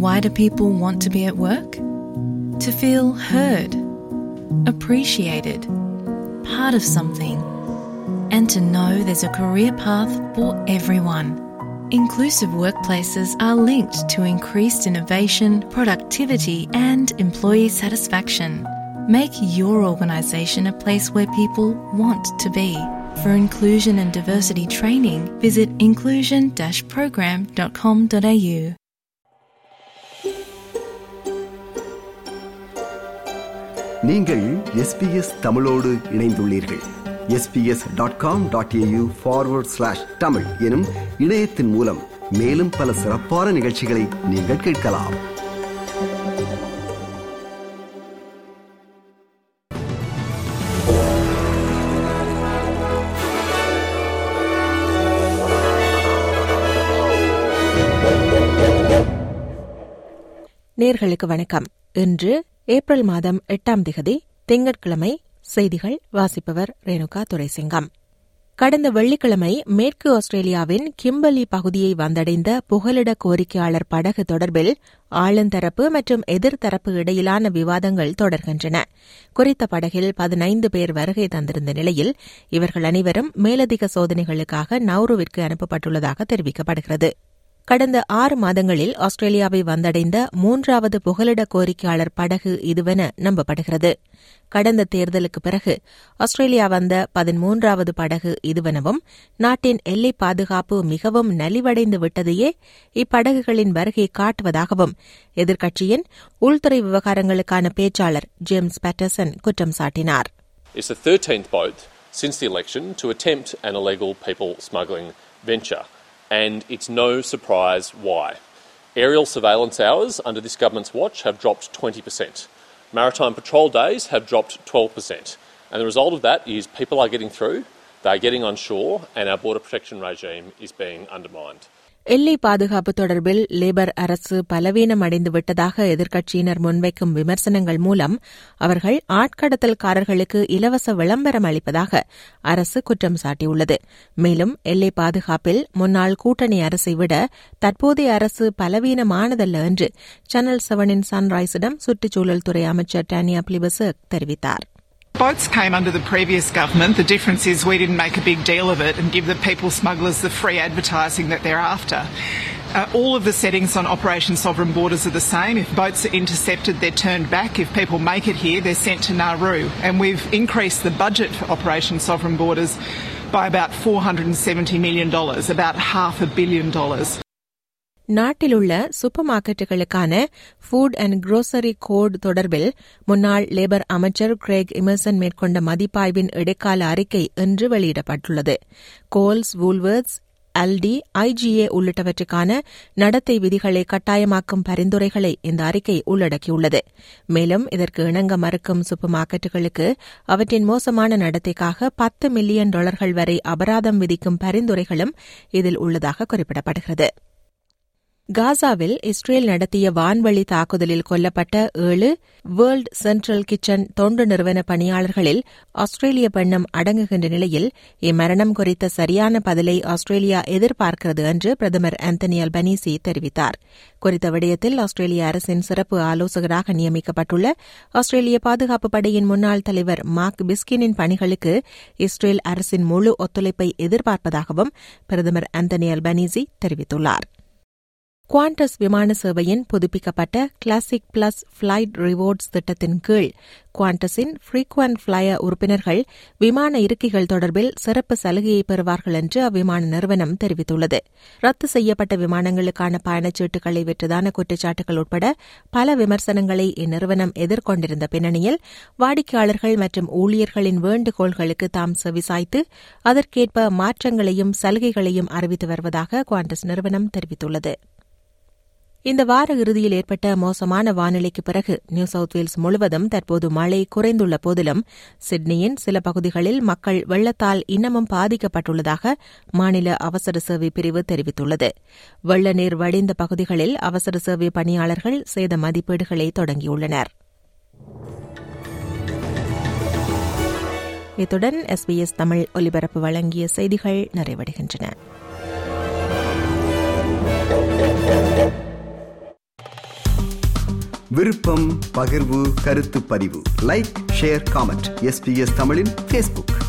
Why do people want to be at work? To feel heard, appreciated, part of something, and to know there's a career path for everyone. Inclusive workplaces are linked to increased innovation, productivity, and employee satisfaction. Make your organisation a place where people want to be. For inclusion and diversity training, visit inclusion program.com.au. நீங்கள் SBS தமிழோடு இணைந்துள்ளீர்கள் SBS dot com dot AU forward slash Tamil எனும் இணையத்தின் மூலம் மேலும் பல சிறப்பான நிகழ்ச்சிகளை நீங்கள் கேட்கலாம் நேர்களுக்கு வணக்கம் இன்று ஏப்ரல் மாதம் எட்டாம் திகதி திங்கட்கிழமை செய்திகள் வாசிப்பவர் ரேணுகா துரைசிங்கம் கடந்த வெள்ளிக்கிழமை மேற்கு ஆஸ்திரேலியாவின் கிம்பலி பகுதியை வந்தடைந்த புகலிட கோரிக்கையாளர் படகு தொடர்பில் ஆளுந்தரப்பு மற்றும் எதிர்த்தரப்பு இடையிலான விவாதங்கள் தொடர்கின்றன குறித்த படகில் பதினைந்து பேர் வருகை தந்திருந்த நிலையில் இவர்கள் அனைவரும் மேலதிக சோதனைகளுக்காக நௌருவிற்கு அனுப்பப்பட்டுள்ளதாக தெரிவிக்கப்படுகிறது கடந்த ஆறு மாதங்களில் ஆஸ்திரேலியாவை வந்தடைந்த மூன்றாவது புகலிட கோரிக்கையாளர் படகு இதுவென நம்பப்படுகிறது கடந்த தேர்தலுக்கு பிறகு ஆஸ்திரேலியா வந்த பதிமூன்றாவது படகு இதுவெனவும் நாட்டின் எல்லை பாதுகாப்பு மிகவும் நலிவடைந்து விட்டதையே இப்படகுகளின் வருகை காட்டுவதாகவும் எதிர்க்கட்சியின் உள்துறை விவகாரங்களுக்கான பேச்சாளர் ஜேம்ஸ் பேட்டர்சன் குற்றம் சாட்டினார் It's the 13th boat since the election to attempt an illegal people smuggling venture, and it's no surprise why. Aerial surveillance hours under this government's watch have dropped 20%. Maritime patrol days have dropped 12%. And the result of that is people are getting through, they're getting on shore, and our border protection regime is being undermined. எல்லை பாதுகாப்பு தொடர்பில் labour அரசு பலவீனம் அடைந்து விட்டதாக எதிர்க்கட்சியினர் முன்வைக்கும் விமர்சனங்கள் மூலம் அவர்கள் ஆட்கடத்தல்காரர்களுக்கு இலவச விளம்பரம் அளிப்பதாக அரசு குற்றம் சாட்டியுள்ளது மேலும் எல்லை பாதுகாப்பில் முன்னாள் கூட்டணி அரசை விட தற்போதைய அரசு பலவீனமானதல்ல என்று சேனல் செவனின் சன்ரைஸிடம் சுற்றுச்சூழல் துறை அமைச்சர் டானியா பிளிபசக் தெரிவித்தார் Boats came under the previous government. The difference is we didn't make a big deal of it and give the people smugglers the free advertising that they're after. Uh, all of the settings on Operation Sovereign Borders are the same. If boats are intercepted, they're turned back. If people make it here, they're sent to Nauru. And we've increased the budget for Operation Sovereign Borders by about $470 million, about half a billion dollars. நாட்டிலுள்ள super மார்க்கெட்டுகளுக்கான food and grocery code தொடர்பில் முன்னாள் labour அமைச்சர் Craig இமர்சன் மேற்கொண்ட மதிப்பாய்வின் இடைக்கால அறிக்கை இன்று வெளியிடப்பட்டுள்ளது கோல்ஸ் வூல்வர்ட்ஸ் அல்டி ஐஜிஏ உள்ளிட்டவற்றுக்கான நடத்தை விதிகளை கட்டாயமாக்கும் பரிந்துரைகளை இந்த அறிக்கை உள்ளடக்கியுள்ளது மேலும் இதற்கு இணங்க மறுக்கும் சூப்பர் மார்க்கெட்டுகளுக்கு அவற்றின் மோசமான நடத்தைக்காக பத்து மில்லியன் டாலர்கள் வரை அபராதம் விதிக்கும் பரிந்துரைகளும் இதில் உள்ளதாக குறிப்பிடப்படுகிறது காசாவில் இஸ்ரேல் நடத்திய வான்வழி தாக்குதலில் கொல்லப்பட்ட ஏழு வேர்ல்ட் சென்ட்ரல் கிச்சன் தொண்டு நிறுவன பணியாளர்களில் ஆஸ்திரேலிய பெண்ணும் அடங்குகின்ற நிலையில் இம்மரணம் குறித்த சரியான பதிலை ஆஸ்திரேலியா எதிர்பார்க்கிறது என்று பிரதமர் ஆந்தனி அல்பனீசி தெரிவித்தார் குறித்த விடயத்தில் ஆஸ்திரேலிய அரசின் சிறப்பு ஆலோசகராக நியமிக்கப்பட்டுள்ள ஆஸ்திரேலிய பாதுகாப்பு படையின் முன்னாள் தலைவர் மார்க் பிஸ்கினின் பணிகளுக்கு இஸ்ரேல் அரசின் முழு ஒத்துழைப்பை எதிர்பார்ப்பதாகவும் பிரதமர் ஆந்தனி அல்பனீசி தெரிவித்துள்ளார் குவாண்டஸ் விமான சேவையின் புதுப்பிக்கப்பட்ட கிளாசிக் பிளஸ் ஃபிளைட் ரிவார்ட்ஸ் திட்டத்தின் கீழ் குவாண்டஸின் ஃப்ரீக்வன்ட் ஃபிளையர் உறுப்பினர்கள் விமான இருக்கைகள் தொடர்பில் சிறப்பு சலுகையை பெறுவார்கள் என்று அவ்விமான நிறுவனம் தெரிவித்துள்ளது ரத்து செய்யப்பட்ட விமானங்களுக்கான பயணச்சீட்டுகளை விற்றதான குற்றச்சாட்டுகள் உட்பட பல விமர்சனங்களை இந்நிறுவனம் எதிர்கொண்டிருந்த பின்னணியில் வாடிக்கையாளர்கள் மற்றும் ஊழியர்களின் வேண்டுகோள்களுக்கு தாம் செவிசாய்த்து அதற்கேற்ப மாற்றங்களையும் சலுகைகளையும் அறிவித்து வருவதாக குவாண்டஸ் நிறுவனம் தெரிவித்துள்ளது இந்த வார இறுதியில் ஏற்பட்ட மோசமான வானிலைக்கு பிறகு நியூ சவுத் வேல்ஸ் முழுவதும் தற்போது மழை குறைந்துள்ள போதிலும் சிட்னியின் சில பகுதிகளில் மக்கள் வெள்ளத்தால் இன்னமும் பாதிக்கப்பட்டுள்ளதாக மாநில அவசர சேவை பிரிவு தெரிவித்துள்ளது வெள்ள நீர் வடிந்த பகுதிகளில் அவசர சேவை பணியாளர்கள் சேத மதிப்பீடுகளை தொடங்கியுள்ளனர் இத்துடன் எஸ்பிஎஸ் தமிழ் ஒலிபரப்பு வழங்கிய செய்திகள் நிறைவடைகின்றன விருப்பம் பகிர்வு கருத்து பதிவு லைக் ஷேர் காமெண்ட் எஸ்பிஎஸ் தமிழின் ஃபேஸ்புக்